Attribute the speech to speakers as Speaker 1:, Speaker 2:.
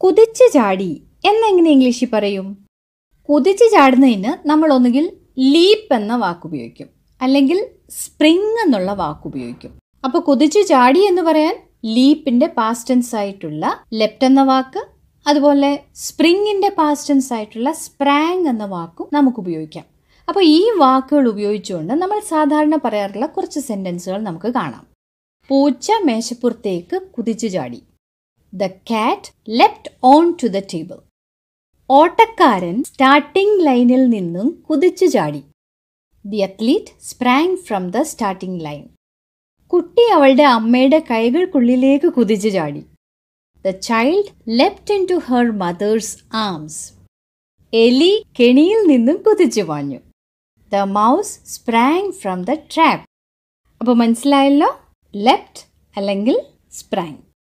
Speaker 1: കുതിച്ചു ചാടി എന്നെങ്ങനെ ഇംഗ്ലീഷിൽ പറയും കുതിച്ചു ചാടുന്നതിന് നമ്മൾ ഒന്നുകിൽ ലീപ്പ് എന്ന വാക്ക് ഉപയോഗിക്കും അല്ലെങ്കിൽ സ്പ്രിങ് എന്നുള്ള വാക്ക് ഉപയോഗിക്കും അപ്പോൾ കുതിച്ചു ചാടി എന്ന് പറയാൻ ലീപ്പിന്റെ പാസ്റ്റൻസ് ആയിട്ടുള്ള ലെഫ്റ്റ് എന്ന വാക്ക് അതുപോലെ സ്പ്രിങ്ങിന്റെ പാസ്റ്റൻസ് ആയിട്ടുള്ള സ്പ്രാങ് എന്ന വാക്കും നമുക്ക് ഉപയോഗിക്കാം അപ്പോൾ ഈ വാക്കുകൾ ഉപയോഗിച്ചുകൊണ്ട് നമ്മൾ സാധാരണ പറയാറുള്ള കുറച്ച് സെന്റൻസുകൾ നമുക്ക് കാണാം പൂച്ച മേശപ്പുറത്തേക്ക് കുതിച്ചു ചാടി the cat leapt on to the table ഓട്ടക്കാരൻ സ്റ്റാർട്ടിംഗ് ലൈനിൽ നിന്നും കുതിച്ചു ചാടി the athlete sprang from the starting line കുട്ടി അവളുടെ അമ്മയുടെ കൈകൾക്കുള്ളിലേക്ക് കുതിച്ചു ചാടി the child leapt into her mother's arms എലി കെണിയിൽ നിന്നും കുതിച്ചു പാഞ്ഞു the mouse sprang from the trap അപ്പോൾ മനസ്സിലായല്ലോ ലെഫ്റ്റ് അല്ലെങ്കിൽ സ്പ്രാങ്